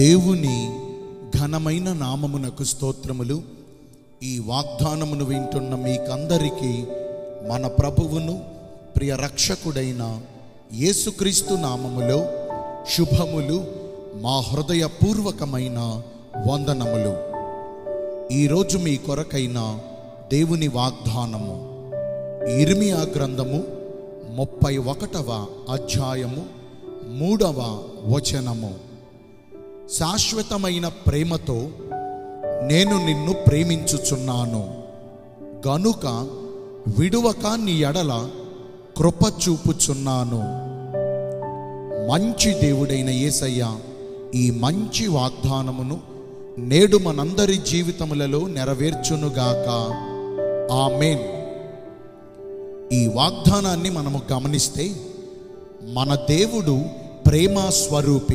దేవుని ఘనమైన నామమునకు స్తోత్రములు ఈ వాగ్దానమును వింటున్న మీకందరికీ మన ప్రభువును ప్రియ రక్షకుడైన యేసుక్రీస్తు నామములో శుభములు మా హృదయపూర్వకమైన వందనములు ఈరోజు మీ కొరకైన దేవుని వాగ్దానము ఇర్మియా గ్రంథము ముప్పై ఒకటవ అధ్యాయము మూడవ వచనము శాశ్వతమైన ప్రేమతో నేను నిన్ను ప్రేమించుచున్నాను గనుక విడువక నీ ఎడల కృప చూపుచున్నాను మంచి దేవుడైన యేసయ్య ఈ మంచి వాగ్దానమును నేడు మనందరి జీవితములలో నెరవేర్చునుగాక ఆమెన్ ఈ వాగ్దానాన్ని మనము గమనిస్తే మన దేవుడు ప్రేమ స్వరూపి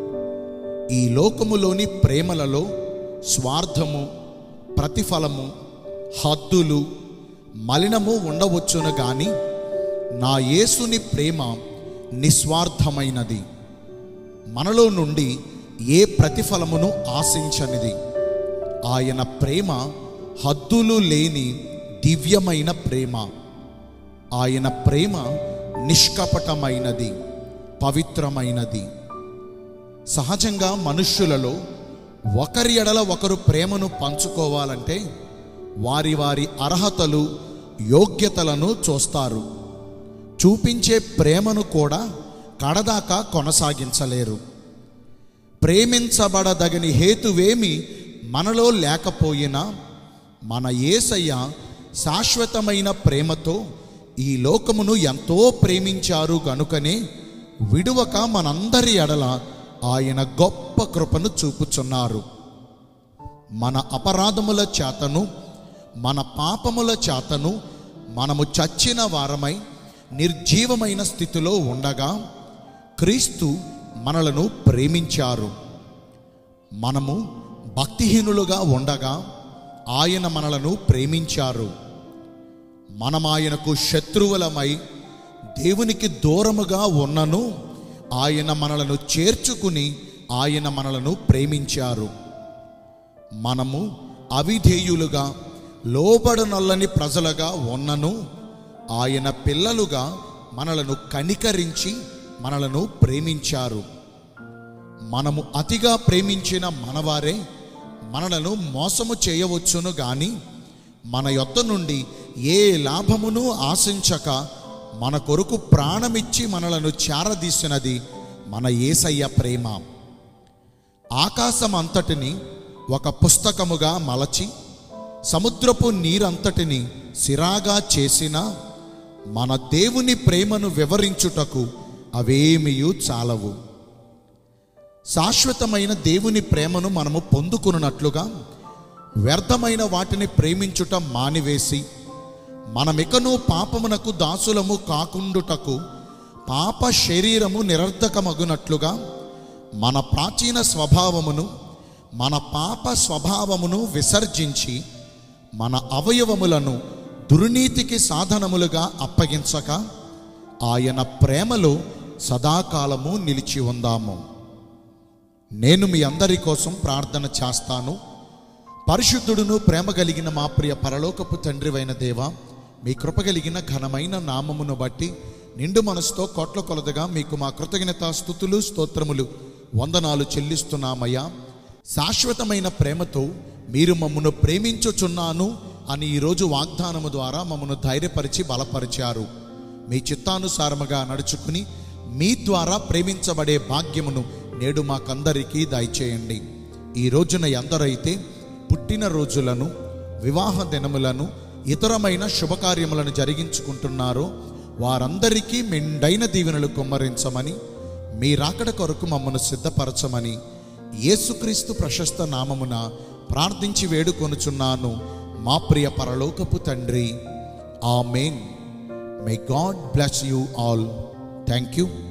ఈ లోకములోని ప్రేమలలో స్వార్థము ప్రతిఫలము హద్దులు మలినము ఉండవచ్చును గాని నా యేసుని ప్రేమ నిస్వార్థమైనది మనలో నుండి ఏ ప్రతిఫలమును ఆశించనిది ఆయన ప్రేమ హద్దులు లేని దివ్యమైన ప్రేమ ఆయన ప్రేమ నిష్కపటమైనది పవిత్రమైనది సహజంగా మనుష్యులలో ఒకరి ఎడల ఒకరు ప్రేమను పంచుకోవాలంటే వారి వారి అర్హతలు యోగ్యతలను చూస్తారు చూపించే ప్రేమను కూడా కడదాకా కొనసాగించలేరు ప్రేమించబడదగని హేతువేమి మనలో లేకపోయినా మన యేసయ్య శాశ్వతమైన ప్రేమతో ఈ లోకమును ఎంతో ప్రేమించారు గనుకనే విడువక మనందరి ఎడల ఆయన గొప్ప కృపను చూపుచున్నారు మన అపరాధముల చేతను మన పాపముల చేతను మనము చచ్చిన వారమై నిర్జీవమైన స్థితిలో ఉండగా క్రీస్తు మనలను ప్రేమించారు మనము భక్తిహీనులుగా ఉండగా ఆయన మనలను ప్రేమించారు మనం ఆయనకు శత్రువులమై దేవునికి దూరముగా ఉన్నను ఆయన మనలను చేర్చుకుని ఆయన మనలను ప్రేమించారు మనము అవిధేయులుగా లోబడనల్లని ప్రజలుగా ఉన్నను ఆయన పిల్లలుగా మనలను కనికరించి మనలను ప్రేమించారు మనము అతిగా ప్రేమించిన మనవారే మనలను మోసము చేయవచ్చును గాని మన యొద్ద నుండి ఏ లాభమును ఆశించక మన కొరకు ప్రాణమిచ్చి మనలను చేరదీసినది మన ఏసయ్య ప్రేమ ఆకాశం అంతటిని ఒక పుస్తకముగా మలచి సముద్రపు నీరంతటిని సిరాగా చేసిన మన దేవుని ప్రేమను వివరించుటకు అవేమియు చాలవు శాశ్వతమైన దేవుని ప్రేమను మనము పొందుకున్నట్లుగా వ్యర్థమైన వాటిని ప్రేమించుట మానివేసి మనమికను పాపమునకు దాసులము కాకుండుటకు పాప శరీరము నిరర్ధకమగునట్లుగా మన ప్రాచీన స్వభావమును మన పాప స్వభావమును విసర్జించి మన అవయవములను దుర్నీతికి సాధనములుగా అప్పగించక ఆయన ప్రేమలో సదాకాలము నిలిచి ఉందాము నేను మీ అందరి కోసం ప్రార్థన చేస్తాను పరిశుద్ధుడును ప్రేమ కలిగిన మా ప్రియ పరలోకపు తండ్రివైన దేవ మీ కృప కలిగిన ఘనమైన నామమును బట్టి నిండు మనసుతో కోట్ల కొలదగా మీకు మా కృతజ్ఞత స్థుతులు స్తోత్రములు వందనాలు చెల్లిస్తున్నామయ్యా శాశ్వతమైన ప్రేమతో మీరు మమ్మను ప్రేమించుచున్నాను అని ఈరోజు వాగ్దానము ద్వారా మమ్మను ధైర్యపరిచి బలపరిచారు మీ చిత్తానుసారముగా నడుచుకుని మీ ద్వారా ప్రేమించబడే భాగ్యమును నేడు మాకందరికీ దయచేయండి ఈ రోజున ఎందరైతే పుట్టిన రోజులను వివాహ దినములను ఇతరమైన శుభకార్యములను జరిగించుకుంటున్నారో వారందరికీ మెండైన దీవెనలు కుమ్మరించమని మీ రాకడ కొరకు మమ్మను సిద్ధపరచమని యేసుక్రీస్తు ప్రశస్త నామమున ప్రార్థించి వేడుకొనుచున్నాను మా ప్రియ పరలోకపు తండ్రి amen may God bless you all thank you